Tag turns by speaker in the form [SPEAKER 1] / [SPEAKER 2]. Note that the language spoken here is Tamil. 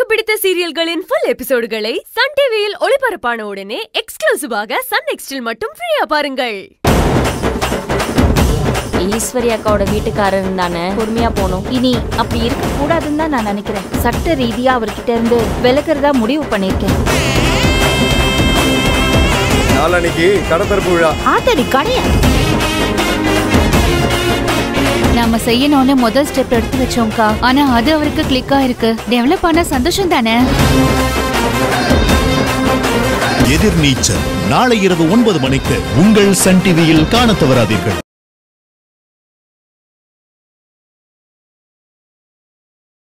[SPEAKER 1] பிடித்த சீரியல்களின் ஃபுல் எபிசோடுகளை சன் டிவியில் ஒளிபரப்பான உடனே எக்ஸ்க்ளூசிவாக சன் நெக்ஸ்டில் மட்டும் ஃப்ரீயா பாருங்கள்
[SPEAKER 2] ஈஸ்வரி அக்காவோட வீட்டுக்காரர் தானே பொறுமையா போகணும்
[SPEAKER 3] இனி அப்படி இருக்க கூடாதுன்னு தான் நான் நினைக்கிறேன் சட்ட ரீதியா அவர்கிட்ட இருந்து விலகிறதா முடிவு பண்ணிருக்கேன்
[SPEAKER 4] நாளன்னைக்கு கடை திறப்பு விழா
[SPEAKER 3] ஆத்தடி கடைய
[SPEAKER 5] நாம செய்யணும்னு முதல் ஸ்டெப் எடுத்து வச்சோம்க்கா ஆனா அது அவருக்கு கிளிக் ஆயிருக்கு டெவலப் ஆன சந்தோஷம் தானே
[SPEAKER 6] எதிர்நீச்சல் நாளை இரவு ஒன்பது மணிக்கு உங்கள் சன் டிவியில் காணத் தவறாதீர்கள்